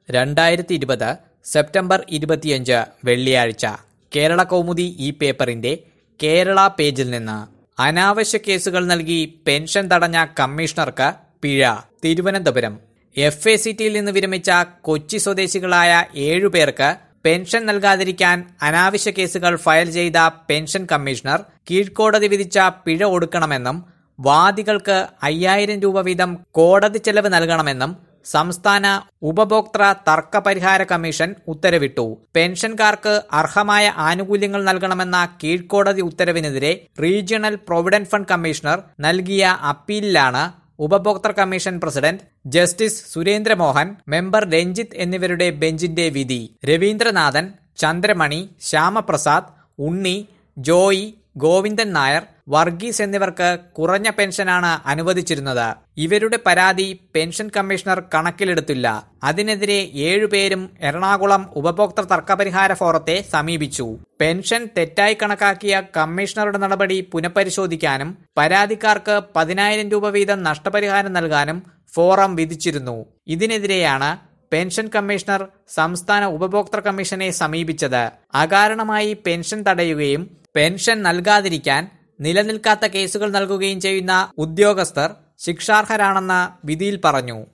രണ്ടായിരത്തി ഇരുപത് സെപ്റ്റംബർ ഇരുപത്തിയഞ്ച് വെള്ളിയാഴ്ച കേരള കൗമുദി ഈ പേപ്പറിന്റെ കേരള പേജിൽ നിന്ന് അനാവശ്യ കേസുകൾ നൽകി പെൻഷൻ തടഞ്ഞ കമ്മീഷണർക്ക് പിഴ തിരുവനന്തപുരം എഫ് എ സിറ്റിയിൽ നിന്ന് വിരമിച്ച കൊച്ചി സ്വദേശികളായ ഏഴുപേർക്ക് പെൻഷൻ നൽകാതിരിക്കാൻ അനാവശ്യ കേസുകൾ ഫയൽ ചെയ്ത പെൻഷൻ കമ്മീഷണർ കീഴ്ക്കോടതി വിധിച്ച പിഴ ഒടുക്കണമെന്നും വാദികൾക്ക് അയ്യായിരം രൂപ വീതം കോടതി ചെലവ് നൽകണമെന്നും സംസ്ഥാന ഉപഭോക്തൃ തർക്ക പരിഹാര കമ്മീഷൻ ഉത്തരവിട്ടു പെൻഷൻകാർക്ക് അർഹമായ ആനുകൂല്യങ്ങൾ നൽകണമെന്ന കീഴ്ക്കോടതി ഉത്തരവിനെതിരെ റീജിയണൽ പ്രൊവിഡന്റ് ഫണ്ട് കമ്മീഷണർ നൽകിയ അപ്പീലിലാണ് ഉപഭോക്തൃ commission president justice Surendramohan member Ranjith എന്നിവരുടെ ബെഞ്ചിന്റെ വിധി രവീന്ദ്രനാഥൻ ചന്ദ്രമണി ശ്യാമപ്രസാദ് ഉണ്ണി ജോയി ഗോവിന്ദൻ നായർ വർഗീസ് എന്നിവർക്ക് കുറഞ്ഞ പെൻഷനാണ് അനുവദിച്ചിരുന്നത് ഇവരുടെ പരാതി പെൻഷൻ കമ്മീഷണർ കണക്കിലെടുത്തില്ല അതിനെതിരെ ഏഴുപേരും എറണാകുളം ഉപഭോക്തൃ തർക്കപരിഹാര ഫോറത്തെ സമീപിച്ചു പെൻഷൻ തെറ്റായി കണക്കാക്കിയ കമ്മീഷണറുടെ നടപടി പുനഃപരിശോധിക്കാനും പരാതിക്കാർക്ക് പതിനായിരം രൂപ വീതം നഷ്ടപരിഹാരം നൽകാനും ഫോറം വിധിച്ചിരുന്നു ഇതിനെതിരെയാണ് പെൻഷൻ കമ്മീഷണർ സംസ്ഥാന ഉപഭോക്തൃ കമ്മീഷനെ സമീപിച്ചത് അകാരണമായി പെൻഷൻ തടയുകയും പെൻഷൻ നൽകാതിരിക്കാൻ നിലനിൽക്കാത്ത കേസുകൾ നൽകുകയും ചെയ്യുന്ന ഉദ്യോഗസ്ഥർ ശിക്ഷാർഹരാണെന്ന് വിധിയിൽ പറഞ്ഞു